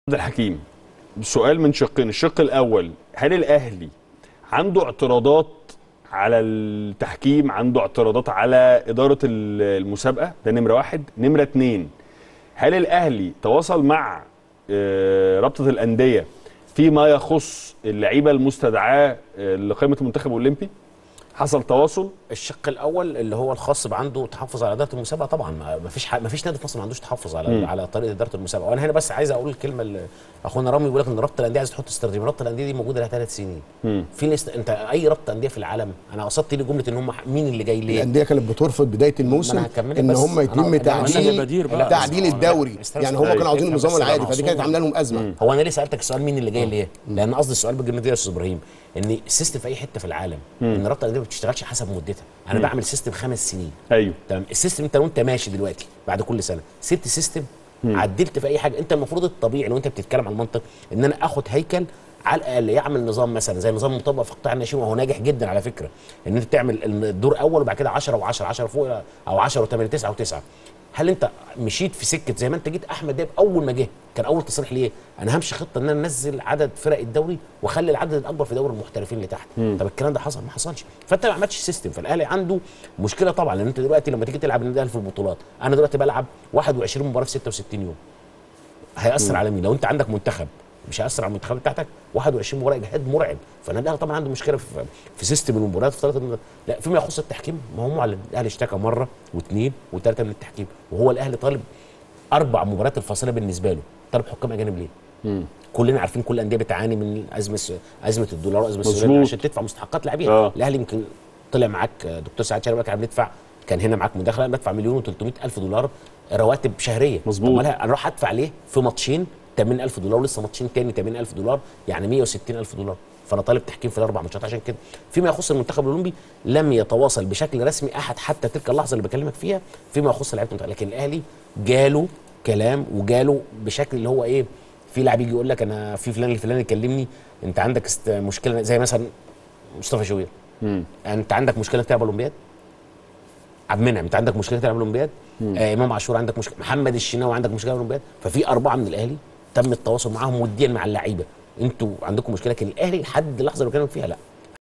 عبد الحكيم سؤال من شقين الشق الاول هل الاهلي عنده اعتراضات على التحكيم عنده اعتراضات على اداره ال- المسابقه ده نمره واحد نمره اتنين هل الاهلي تواصل مع آه، رابطه الانديه فيما يخص اللعيبه المستدعاه آه، لقائمه المنتخب الاولمبي حصل تواصل الشق الاول اللي هو الخاص بعنده تحفظ على اداره المسابقه طبعا ما ما فيش ح- ما فيش نادي في مصر ما عندوش تحفظ على مم. على طريقه اداره المسابقه وانا هنا بس عايز اقول الكلمه اللي اخونا رامي بيقول لك ان رابطه الانديه عايز تحط استراتيجيه رابطه الانديه دي موجوده لها ثلاث سنين مم. في ناس انت اي رابطه انديه في العالم انا قصدت لي جمله ان هم مين اللي جاي ليه الانديه كانت بترفض بدايه الموسم ما أنا هكملك ان بس. هم يتم أنا- أنا- تعديل بدير بقى. تعديل الدوري استنى يعني بس. هم كانوا عاوزين افهم النظام بس العادي أنا فدي كانت أقصده. عامله لهم ازمه هو انا ليه سالتك السؤال مين اللي جاي ليه؟ لان قصدي السؤال بجد يا استاذ ابراهيم ان السيستم في اي حته في العالم ان رابطه الانديه ما بتشتغلش حسب مدتها انا بعمل سيستم خمس سنين ايوه تمام السيستم انت وانت ماشي دلوقتي بعد كل سنه سبت سيستم عدلت في اي حاجه انت المفروض الطبيعي لو انت بتتكلم عن المنطق ان انا اخد هيكل على الاقل يعمل نظام مثلا زي نظام مطبق في قطاع الناشئين وهو ناجح جدا على فكره ان انت تعمل الدور اول وبعد كده 10 و10 10 فوق او 10 و8 9 و9 هل انت مشيت في سكه زي ما انت جيت احمد دياب اول ما جه كان اول تصريح ليه انا همشي خطه ان انا انزل عدد فرق الدوري واخلي العدد الاكبر في دوري المحترفين اللي تحت طب الكلام ده حصل ما حصلش فانت ما عملتش سيستم فالاهلي عنده مشكله طبعا لان انت دلوقتي لما تيجي تلعب النادي الأهلي في البطولات انا دلوقتي بلعب 21 مباراه في 66 يوم هيأثر على مين؟ لو انت عندك منتخب مش هيأثر على المنتخب بتاعتك 21 مباراه اجهاد مرعب فالنادي الاهلي طبعا عنده مشكله في في سيستم المباريات في ثلاثه لا فيما يخص التحكيم ما هو معلن الاهلي اشتكى مره واثنين وثلاثه من التحكيم وهو الاهلي طالب اربع مباريات الفاصله بالنسبه له طالب حكام اجانب ليه؟ كلنا عارفين كل الانديه بتعاني من ازمه ازمه الدولار وازمه السودان مظبوط. عشان تدفع مستحقات لاعبيها آه. الاهلي يمكن طلع معاك دكتور سعاد شربك احنا بندفع كان هنا معاك مداخله انا بدفع مليون و300 الف دولار رواتب شهريه مظبوط. طب ما انا اروح ادفع ليه في ماتشين 80000 دولار ولسه ماتشين تاني 80000 دولار يعني 160000 دولار فانا طالب تحكيم في الاربع ماتشات عشان كده فيما يخص المنتخب الاولمبي لم يتواصل بشكل رسمي احد حتى تلك اللحظه اللي بكلمك فيها فيما يخص لعيبه المنتخب لكن الاهلي جاله كلام وجاله بشكل اللي هو ايه في لاعب يجي يقول لك انا في فلان الفلاني يكلمني انت عندك است- مشكله زي مثلا مصطفى شوبير انت عندك مشكله تلعب اولمبياد عبد المنعم انت عندك مشكله تلعب اولمبياد آه امام عاشور عندك مشكله محمد الشناوي عندك مشكله اولمبياد ففي اربعه من الاهلي تم التواصل معاهم وديا مع اللعيبه انتوا عندكم مشكله لكن الاهلي لحد اللحظه اللي بكلمك فيها لا